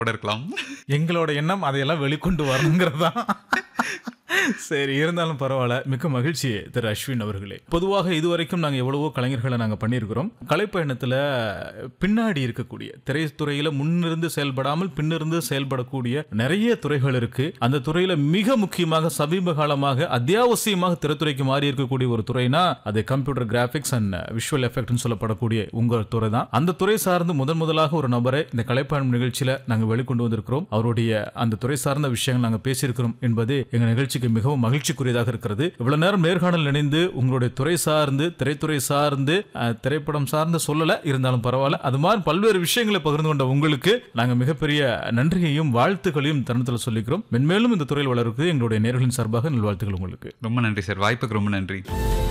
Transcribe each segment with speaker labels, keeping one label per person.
Speaker 1: கூட இருக்கலாம்
Speaker 2: எங்களோட எண்ணம் அதையெல்லாம் வெளிக்கொண்டு வரணுங்கிறது தான் சரி இருந்தாலும் பரவாயில்ல மிக்க மகிழ்ச்சி திரு அஸ்வின் அவர்களே பொதுவாக இதுவரைக்கும் நாங்கள் எவ்வளவோ கலைஞர்களை நாங்கள் பண்ணியிருக்கிறோம் கலைப்பயணத்தில் பின்னாடி இருக்கக்கூடிய திரைத்துறையில் முன்னிருந்து செயல்படாமல் பின்னிருந்து செயல்படக்கூடிய நிறைய துறைகள் இருக்கு அந்த துறையில மிக முக்கியமாக சமீப காலமாக அத்தியாவசியமாக திரைத்துறைக்கு மாறி இருக்கக்கூடிய ஒரு துறைனா அது கம்ப்யூட்டர் கிராபிக்ஸ் அண்ட் விஷுவல் எஃபெக்ட்னு சொல்லப்படக்கூடிய உங்கள் துறை தான் அந்த துறை சார்ந்து முதன் முதலாக ஒரு நபரை இந்த கலைப்பயணம் நிகழ்ச்சியில நாங்கள் வெளிக்கொண்டு வந்திருக்கிறோம் அவருடைய அந்த துறை சார்ந்த விஷயங்கள் நாங்கள் பேசியிருக்கிறோம் என்பது எங்க நிகழ்ச்சிக்கு மிகவும் மகிழ்ச்சிக்குரியதாக இருக்கிறது இவ்வளவு நேரம் நேர்காணல் இணைந்து உங்களுடைய துறை சார்ந்து திரைத்துறை சார்ந்து அஹ், திரைப்படம் சார்ந்து சொல்லல இருந்தாலும் பரவாயில்ல அது மாதிரி பல்வேறு விஷயங்களை பகிர்ந்து கொண்ட உங்களுக்கு நாங்க மிகப்பெரிய நன்றியையும் வாழ்த்துக்களையும் தருணத்தில் சொல்லிக்கிறோம் மென்மேலும் இந்த துறையில் வளருக்கு எங்களுடைய நேர்களின் சார்பாக நல்வாழ்த்துக்கள் உங்களுக்கு
Speaker 1: ரொம்ப நன்றி சார் வாய்ப்புக்கு ரொம்ப நன்றி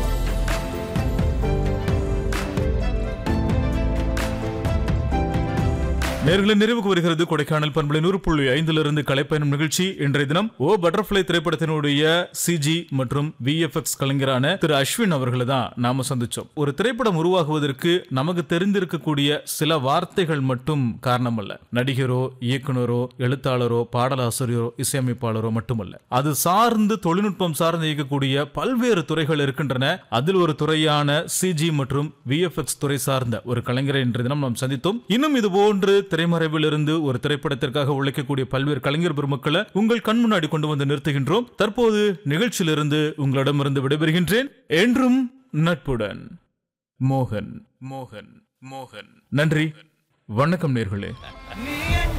Speaker 2: நேர்களை நிறைவுக்கு வருகிறது கொடைக்கானல் பண்பலை நூறு புள்ளி ஐந்திலிருந்து கலைப்பயணம் நிகழ்ச்சி இன்றைய தினம் ஓ பட்டர்ஃபிளை திரைப்படத்தினுடைய சிஜி மற்றும் விஎஃப்எக்ஸ் கலைஞரான திரு அஸ்வின் அவர்களை தான் நாம சந்திச்சோம் ஒரு திரைப்படம் உருவாகுவதற்கு நமக்கு தெரிந்திருக்கக்கூடிய சில வார்த்தைகள் மட்டும் காரணமல்ல நடிகரோ இயக்குனரோ எழுத்தாளரோ பாடலாசிரியரோ இசையமைப்பாளரோ மட்டுமல்ல அது சார்ந்து தொழில்நுட்பம் சார்ந்து இயக்கக்கூடிய பல்வேறு துறைகள் இருக்கின்றன அதில் ஒரு துறையான சிஜி மற்றும் விஎஃப்எக்ஸ் துறை சார்ந்த ஒரு கலைஞரை இன்றைய தினம் நாம் சந்தித்தோம் இன்னும் இது போன்று திரைமறைவில் இருந்து ஒரு திரைப்படத்திற்காக உழைக்கக்கூடிய பல்வேறு கலைஞர் பெருமக்களை உங்கள் கண் முன்னாடி கொண்டு வந்து நிறுத்துகின்றோம் தற்போது நிகழ்ச்சியிலிருந்து உங்களிடமிருந்து விடைபெறுகின்றேன் என்றும் நட்புடன் மோகன் மோகன் மோகன் நன்றி வணக்கம் நேர்களே
Speaker 3: நீ